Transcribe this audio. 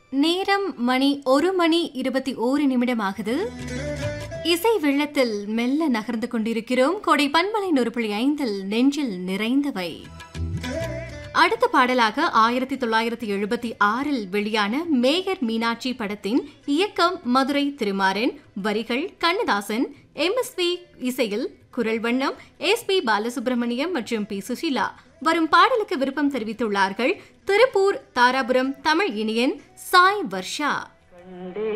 நேரம் மணி ஒரு மணி இருபத்தி ஓரு நிமிடமாகுது இசை வெள்ளத்தில் மெல்ல நகர்ந்து கொண்டிருக்கிறோம் கொடை பண்பலை நொறுப்புள்ளி ஐந்தில் நெஞ்சில் நிறைந்தவை அடுத்த பாடலாக ஆயிரத்தி தொள்ளாயிரத்தி எழுபத்தி ஆறில் வெளியான மேயர் மீனாட்சி படத்தின் இயக்கம் மதுரை திருமாறன் வரிகள் கண்ணதாசன் எம்எஸ்வி இசையில் குரல் வண்ணம் எஸ் பி பாலசுப்ரமணியம் மற்றும் பி சுஷீலா வரும் பாடலுக்கு விருப்பம் தெரிவித்துள்ளார்கள் திருப்பூர் தாராபுரம் தமிழ் இனியன் சாய் வர்ஷா கண்டே